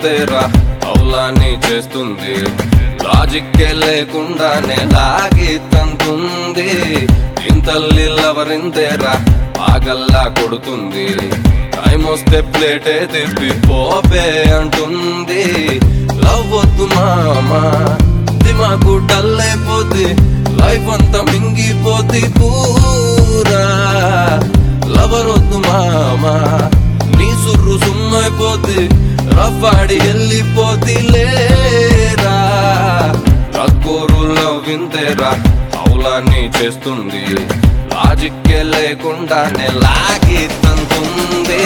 వింతేరా అవులాన్ని చేస్తుంది లాజిక్కే లేకుండానే లాగి తంతుంది ఇంతల్లి లవరింతేరా ఆగల్లా కొడుతుంది టైం వస్తే ప్లేటే తిప్పి పోపే అంటుంది లవ్ వద్దు మామా దిమాకు డల్ అయిపోతే లైఫ్ అంతా మింగిపోతే పూరా లవర్ వద్దు మామా నీ సుర్రు సుమ్మైపోతే రఫాడి వెళ్ళిపోతే లేరా రక్కోరు లవ్ వింతేరా అవులాన్ని చేస్తుంది లాజిక్కే లేకుండానే లాగి తంతుంది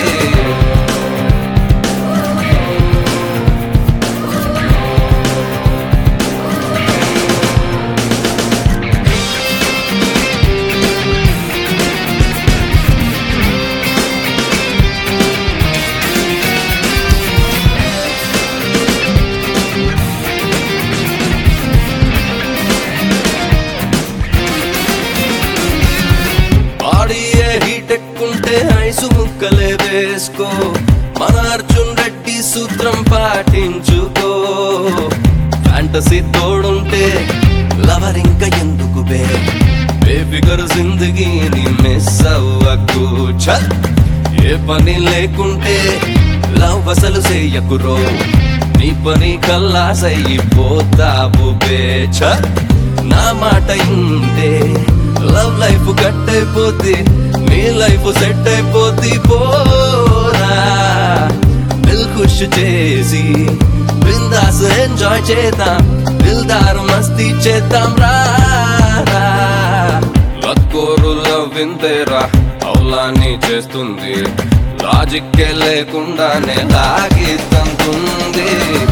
బాడీయే హీట్ ఎక్కుంటే ఐసు ముక్కలే వేసుకో మన అర్జున్ రెడ్డి సూత్రం పాటించుకో ఫ్యాంటసీ తోడుంటే లవర్ ఇంకా ఎందుకు బే బేబిగర్ జిందగీని మిస్ అవ్వకు చల్ ఏ పని లేకుంటే లవ్ అసలు చెయ్యకురో నీ పని కల్లాసైపోతావు బే చల్ నా మాట ఇంటే లవ్ లైఫ్ కట్ అయిపోతే నీ లైఫ్ సెట్ అయిపోతే పోరా దిల్ ఖుష్ చేసి బిందాస్ ఎంజాయ్ చేద్దాం దిల్దారు మస్తీ చేద్దాం రా లక్కోరు లవ్ వింతేరా అవులాన్ని చేస్తుంది లాజిక్కే లేకుండానే లాగి తంతుంది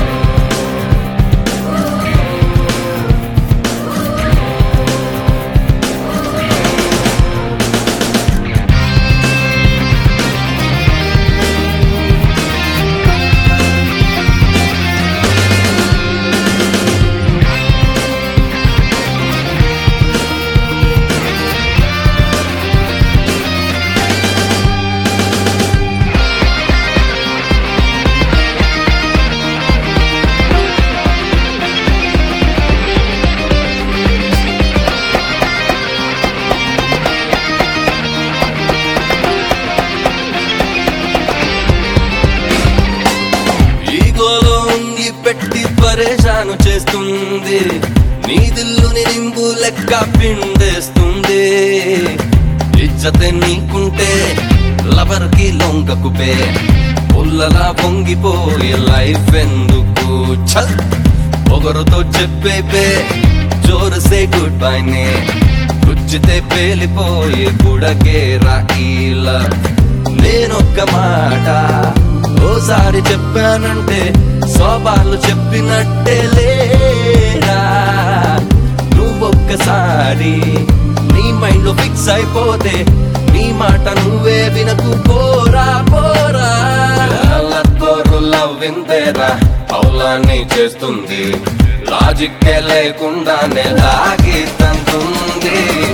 ఈగోలో ఉంగి పెట్టి పరేషాను చేస్తుంది నీ దిల్లుని నింబు లెక్క పిండేస్తుంది ఇజ్జతే నీకుంటే లవర్ కి లొంగకు పే పుల్లలా పొంగిపోయే లైఫ్ ఎందుకు చల్ పొగరుతో చెప్పే పే జోరు సే గుడ్ బై నే గుచ్చితే పేలిపోయే బుడకేరా ఇలా నేనొక్క మాట ఓసారి చెప్పానంటే సోబాలు చెప్పినట్టే లేరా నువ్వొక్కసారి నీ మైండ్ లో ఫిక్స్ అయిపోతే నీ మాట నువ్వే వినకు పోరా పోరా లవ్ వింతేరా అవులాన్ని చేస్తుంది లాజిక్కే లేకుండానే లాగి తంతుంది